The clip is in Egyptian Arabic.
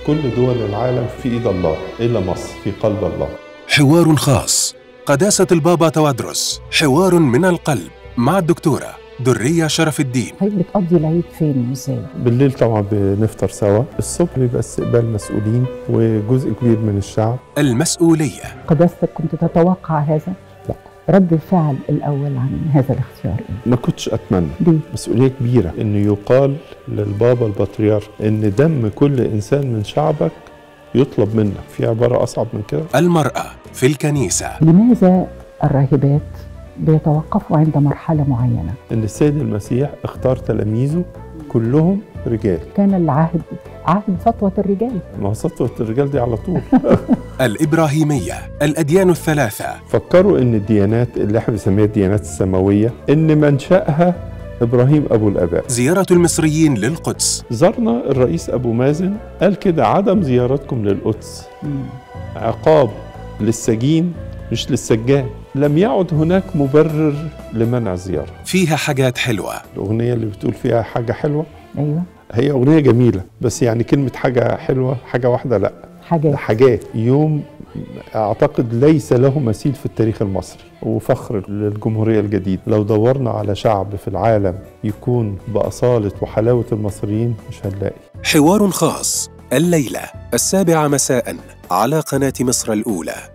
كل دول العالم في ايد الله الا مصر في قلب الله حوار خاص قداسة البابا توادرس حوار من القلب مع الدكتورة درية شرف الدين حضرتك بتقضي العيد فين وازاي؟ بالليل طبعا بنفطر سوا الصبح بيبقى استقبال مسؤولين وجزء كبير من الشعب المسؤولية قداستك كنت تتوقع هذا؟ لا. رد الفعل الأول عن هذا الاختيار إيه؟ ما كنتش اتمنى ليه؟ مسؤولية كبيرة إنه يقال للبابا البطريرك إن دم كل إنسان من شعبك يطلب منك في عبارة أصعب من كده المرأة في الكنيسة لماذا الراهبات بيتوقفوا عند مرحلة معينة؟ إن السيد المسيح اختار تلاميذه كلهم رجال كان العهد عهد سطوة الرجال ما هو سطوة الرجال دي على طول الإبراهيمية الأديان الثلاثة فكروا إن الديانات اللي احنا بنسميها الديانات السماوية إن منشأها إبراهيم أبو الآباء زيارة المصريين للقدس زارنا الرئيس أبو مازن قال كده عدم زيارتكم للقدس مم. عقاب للسجين مش للسجان لم يعد هناك مبرر لمنع الزيارة فيها حاجات حلوة الأغنية اللي بتقول فيها حاجة حلوة أيوه هي أغنية جميلة بس يعني كلمة حاجة حلوة حاجة واحدة لا حاجات ده حاجات يوم أعتقد ليس له مثيل في التاريخ المصري وفخر للجمهورية الجديدة لو دورنا على شعب في العالم يكون بأصالة وحلاوة المصريين مش هنلاقي حوار خاص الليلة السابعة مساء على قناة مصر الأولى